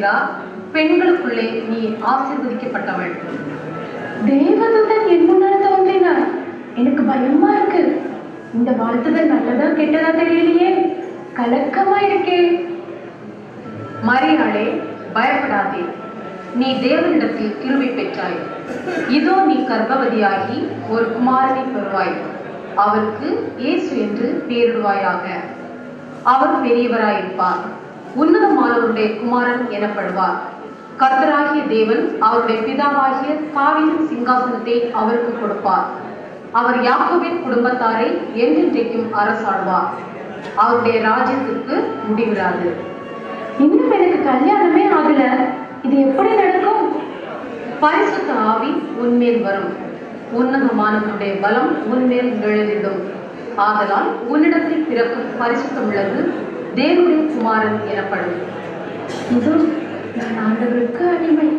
ஸ்தேலா பெண்களுக்குள்ளே நீ ஆசீர்வதிக்கப்பட்டவள் தேவதூதன் என் முன்னால் தோன்றினார் எனக்கு பயமா இருக்கு இந்த வாழ்த்துதல் நல்லதா கெட்டதா தெரியலையே கலக்கமா இருக்கே மரியாளே பயப்படாதே நீ தேவனிடத்தில் கிருபை பெற்றாய் இதோ நீ கர்ப்பவதியாகி ஒரு குமாரனை பெறுவாய் அவருக்கு இயேசு என்று பெயரிடுவாயாக அவர் பெரியவராயிருப்பார் உன்னதமானவருடைய குமாரன் எனப்படுவார் கர்த்தராகிய தேவன் அவருடைய பிதாவாகிய தாவீதின் சிங்காசனத்தை அவருக்கு கொடுப்பார் அவர் யாக்கோபின் குடும்பத்தாரை என்றென்றைக்கும் அரசாழ்வார் அவருடைய ராஜ்யத்திற்கு முடிவிடாது இன்னும் எனக்கு கல்யாணமே ஆகல இது எப்படி நடக்கும் பரிசுத்த ஆவி உன்மேல் வரும் உன்னதமானவருடைய பலம் உன்மேல் நிழலிடும் ஆதலால் உன்னிடத்தில் பிறக்கும் பரிசுத்தம் உள்ளது தேவனுடைய குமாரன் எனப்படும் இதோ நான் ஆண்டவருக்கு அடிமை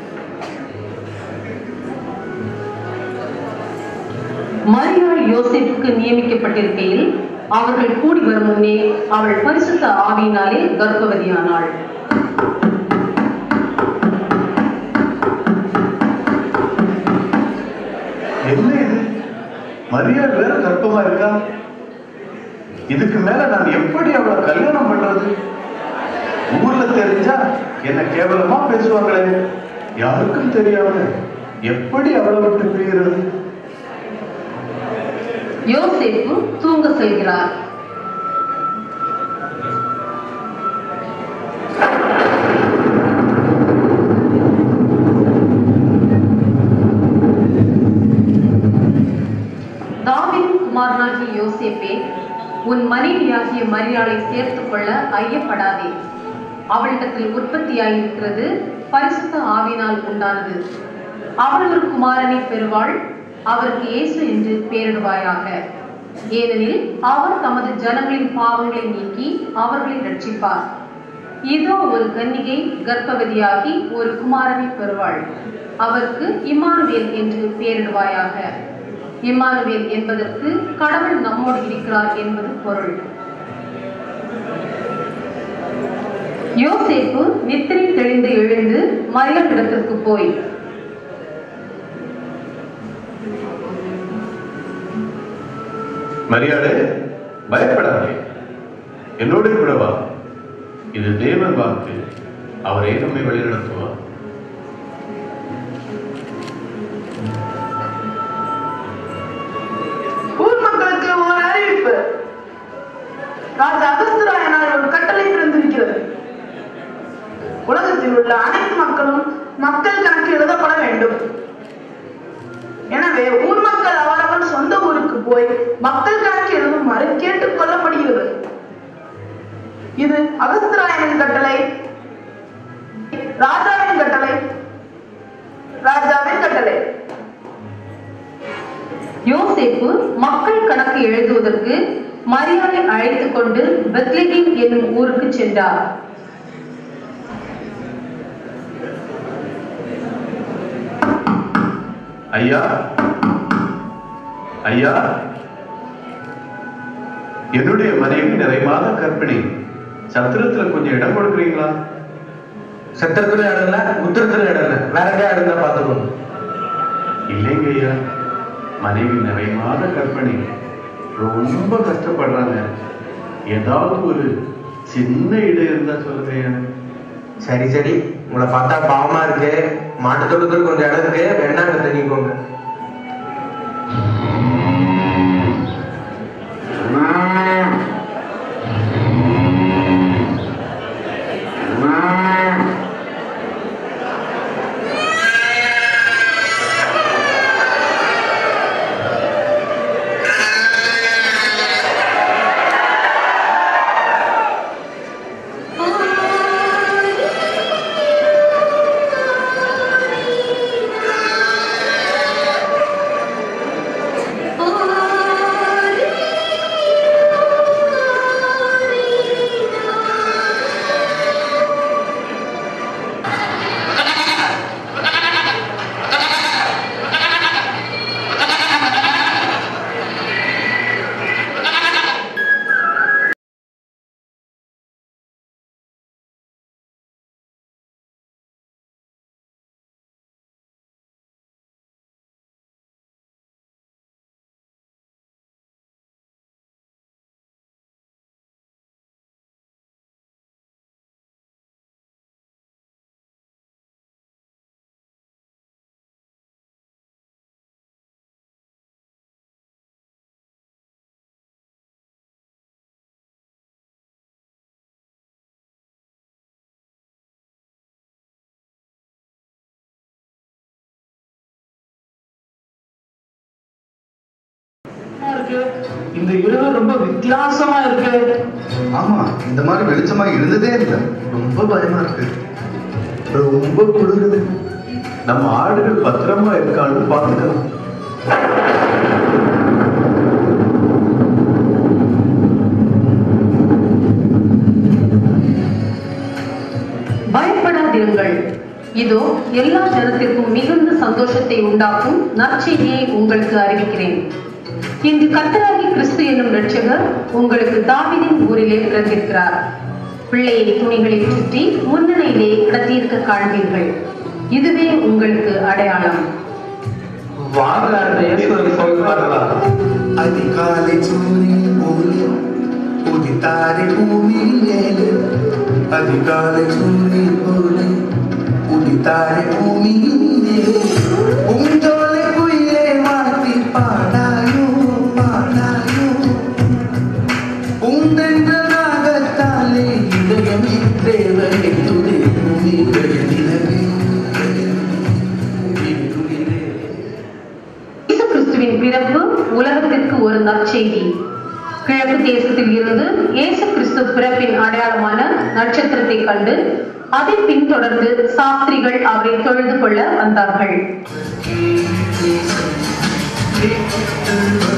மரியாள் யோசேப்புக்கு நியமிக்கப்பட்டிருக்கையில் அவர்கள் கூடி வரும் முன்னே அவள் பரிசுத்த ஆவியினாலே கர்ப்பவதியானாள் என்ன இது மரியாள் வேற கர்ப்பமா இருக்கா இதுக்கு மேல நான் எப்படி அவளை கல்யாணம் பண்றது ஊர்ல தெரிஞ்சா என்ன கேவலமா பேசுவாங்களே யாருக்கும் தெரியாம எப்படி அவளை விட்டு பிரிகிறது யோசேப்பு தூங்க செல்கிறார் தாவீதின் குமாரனாகிய யோசேப்பே உன் மனைவியாகிய மரியாளை சேர்த்துக் கொள்ள ஐயப்படாதே அவளிடத்தில் உற்பத்தியாயிருக்கிறது பரிசுத்த ஆவினால் உண்டானது அவள் ஒரு குமாரனை பெறுவாள் அவருக்கு இயேசு என்று பெயரிடுவாயாக ஏனெனில் அவர் தமது ஜனங்களின் பாவங்களை நீக்கி அவர்களை ரட்சிப்பார் இதோ ஒரு கன்னிகை கர்ப்பவதியாகி ஒரு குமாரனை பெறுவாள் அவருக்கு இம்மானுவேல் என்று பெயரிடுவாயாக இம்மானுவேல் என்பதற்கு கடவுள் நம்மோடு இருக்கிறார் என்பது பொருள் யோசேப்பு நித்திரை தெளிந்து எழுந்து மரியாள் இடத்திற்கு போய் மரியாதை பயப்படாதே என்னோட கூட வா இது தேவன் வாக்கு அவரே நம்மை வழிநடத்துவார் ஊர் மக்களுக்கு ஒரு அறிவிப்பு ராஜா அகஸ்துராயனால் ஒரு கட்டளை பிறந்திருக்கிறது உலகத்தில் உள்ள அனைத்து மக்களும் மக்கள் கணக்கு எழுதப்பட வேண்டும் எனவே ஊர் மக்கள் அவரவர் சொந்த ஊருக்கு போய் மக்கள் கணக்கு எழுதுமாறு கேட்டுக் கொள்ளப்படுகிறது இது அகஸ்துராயனின் கட்டளை ராஜாவின் கட்டளை ராஜாவின் கட்டளை யோசேப்பு மக்கள் கணக்கு எழுதுவதற்கு மரியாதை அழைத்துக் கொண்டு பெத்லகேம் என்னும் ஊருக்கு சென்றார் ஐயா ஐயா என்னுடைய மனைவி நிறைவாத கற்பிணி சத்திரத்துல கொஞ்சம் இடம் கொடுக்குறீங்களா சத்திரத்துல இடம் இல்ல உத்திரத்துல இடம் இல்ல வேற எங்கேயா இருந்தா பாத்துக்கோங்க இல்லைங்க ஐயா மனைவி நிறைவாத கற்பனை ரொம்ப கஷ்டப்படுறாங்க ஏதாவது ஒரு சின்ன இடம் இருந்தா சொல்லுங்க ஐயா சரி சரி உங்களை பார்த்தா பாவமா இருக்கு மாட்டு தொடுக்கிற கொஞ்சம் இடம் இருக்கு வேணா அங்க தங்கிக்கோங்க ஆ இருக்கு இந்த இரவு ரொம்ப வித்தியாசமா இருக்கு ஆமா இந்த மாதிரி வெளிச்சமா இருந்ததே இல்லை ரொம்ப பயமா இருக்கு ரொம்ப குளிருது நம்ம ஆடுகள் பத்திரமா இருக்கான்னு பாத்துக்கலாம் பயப்படாதிருங்கள் இதோ எல்லா ஜனத்திற்கும் மிகுந்த சந்தோஷத்தை உண்டாக்கும் நற்செய்தியை உங்களுக்கு அறிவிக்கிறேன் இன்று கர்த்தராகி கிறிஸ்து என்னும் இரட்சகர் உங்களுக்கு தாவீதின் ஊரிலே பிறந்திருக்கிறார் பிள்ளையை துணிகளில் சுற்றி முன்னணியிலே கடத்தியிருக்க காண்பீர்கள் இதுவே உங்களுக்கு அடையாளம் வாங்க அந்த இயேசுவை போய் பார்க்கலாம் அதிகாலை சூரியன் போலே உதித்தாரை பூமி மேலே அதிகாலை சூரியன் போலே உதித்தாரை பூமி மேலே உஞ்சோலை குயிலே வாழ்த்தி பாடாயோ பாடாயோ உண்டென்ற நாகத்தாலே இதயமே தேவனை துதி பூமி நிலவே துளிரே இயேசு கிறிஸ்துவின் பிறப்பு உலகத்திற்கு ஒரு நற்செய்தி கிழக்கு தேசத்தில் இருந்து இயேசு கிறிஸ்து பிறப்பின் அடையாளமான நட்சத்திரத்தை கண்டு அதை பின்தொடர்ந்து சாஸ்திரிகள் அவரை தொழுது கொள்ள வந்தார்கள் Thank